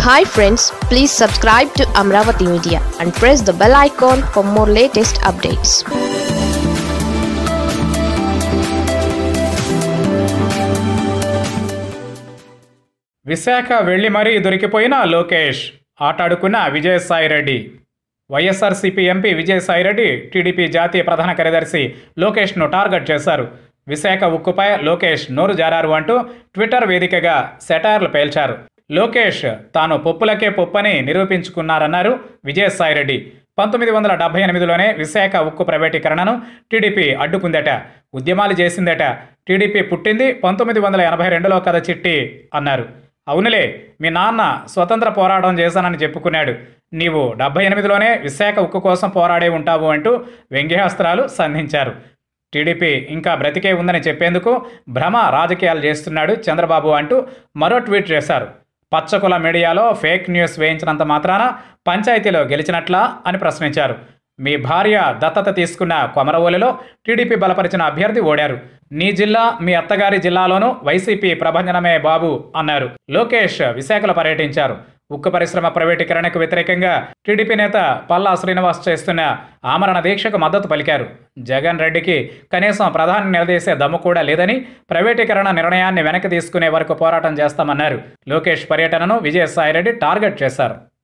hi friends please subscribe to Amaravati media and press the bell icon for more latest updates Visakha వెళ్లి మరీ దొరికిపోయిన లోకేష్ ఆటాడుకున్న Vijayasai Reddy YSRCP MP Vijayasai Reddy TDP జాతీయ ప్రధాన కార్యదర్శి లోకేష్ను టార్గెట్ చేశారు విశాఖ ఉక్కుపై లోకేష్ నోరు జారారు అంటూ ట్విట్టర్ వేదికగా సెటార్లు పేల్చారు లోకేష్ తాను పప్పులకే పప్పని నిరూపించుకున్నారన్నారు విజయసాయిరెడ్డి పంతొమ్మిది వందల డెబ్బై ఎనిమిదిలోనే విశాఖ ఉక్కు ప్రైవేటీకరణను టీడీపీ అడ్డుకుందట ఉద్యమాలు చేసిందట టీడీపీ పుట్టింది పంతొమ్మిది వందల ఎనభై రెండులో కథ చిట్టి అన్నారు అవునులే మీ నాన్న స్వతంత్ర పోరాటం చేశానని చెప్పుకున్నాడు నీవు డెబ్బై ఎనిమిదిలోనే విశాఖ ఉక్కు కోసం పోరాడే ఉంటావు అంటూ వ్యంగ్యాస్త్రాలు సంధించారు టీడీపీ ఇంకా బ్రతికే ఉందని చెప్పేందుకు భ్రమ రాజకీయాలు చేస్తున్నాడు చంద్రబాబు అంటూ మరో ట్వీట్ చేశారు పచ్చకుల మీడియాలో ఫేక్ న్యూస్ వేయించినంత మాత్రాన పంచాయతీలో గెలిచినట్లా అని ప్రశ్నించారు మీ భార్య దత్తత తీసుకున్న కొమరవోలిలో టీడీపీ బలపరిచిన అభ్యర్థి ఓడారు నీ జిల్లా మీ అత్తగారి జిల్లాలోనూ వైసీపీ ప్రభంజనమే బాబు అన్నారు లోకేష్ విశాఖలో పర్యటించారు ఉక్కు పరిశ్రమ ప్రైవేటీకరణకు వ్యతిరేకంగా టీడీపీ నేత పల్లా శ్రీనివాస్ చేస్తున్న ఆమరణ దీక్షకు మద్దతు పలికారు జగన్ రెడ్డికి కనీసం ప్రధాని నిలదీసే దమ్ము కూడా లేదని ప్రైవేటీకరణ నిర్ణయాన్ని వెనక్కి తీసుకునే వరకు పోరాటం చేస్తామన్నారు లోకేష్ పర్యటనను విజయసాయిరెడ్డి టార్గెట్ చేశారు